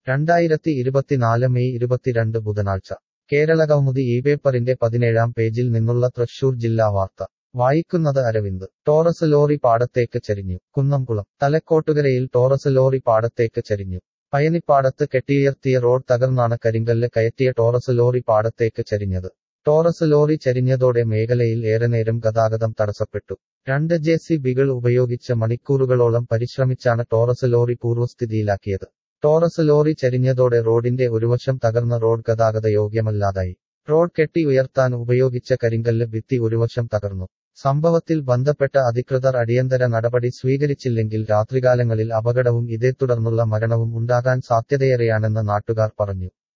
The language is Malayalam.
രണ്ടായിരത്തി ഇരുപത്തിനാല് മെയ് ഇരുപത്തിരണ്ട് ബുധനാഴ്ച കേരള കൗമുദി ഈ പേപ്പറിന്റെ പതിനേഴാം പേജിൽ നിന്നുള്ള തൃശൂർ ജില്ലാ വാർത്ത വായിക്കുന്നത് അരവിന്ദ് ടോറസ് ലോറി പാടത്തേക്ക് ചരിഞ്ഞു കുന്നംകുളം തലക്കോട്ടുകരയിൽ ടോറസ് ലോറി പാടത്തേക്ക് ചരിഞ്ഞു പയനിപ്പാടത്ത് കെട്ടിയുയർത്തിയ റോഡ് തകർന്നാണ് കരിങ്കല്ല് കയറ്റിയ ടോറസ് ലോറി പാടത്തേക്ക് ചരിഞ്ഞത് ടോറസ് ലോറി ചരിഞ്ഞതോടെ മേഖലയിൽ ഏറെ നേരം ഗതാഗതം തടസ്സപ്പെട്ടു രണ്ട് ജെ സി ബികൾ ഉപയോഗിച്ച് മണിക്കൂറുകളോളം പരിശ്രമിച്ചാണ് ടോറസ് ലോറി പൂർവ്വസ്ഥിതിയിലാക്കിയത് ടോറസ് ലോറി ചരിഞ്ഞതോടെ റോഡിന്റെ ഒരുവശം തകർന്ന റോഡ് ഗതാഗത യോഗ്യമല്ലാതായി റോഡ് കെട്ടി ഉയർത്താൻ ഉപയോഗിച്ച കരിങ്കല്ല് ഭിത്തി ഒരുവശം തകർന്നു സംഭവത്തിൽ ബന്ധപ്പെട്ട അധികൃതർ അടിയന്തര നടപടി സ്വീകരിച്ചില്ലെങ്കിൽ രാത്രികാലങ്ങളിൽ അപകടവും ഇതേ തുടർന്നുള്ള മരണവും ഉണ്ടാകാൻ സാധ്യതയേറെയാണെന്ന് നാട്ടുകാർ പറഞ്ഞു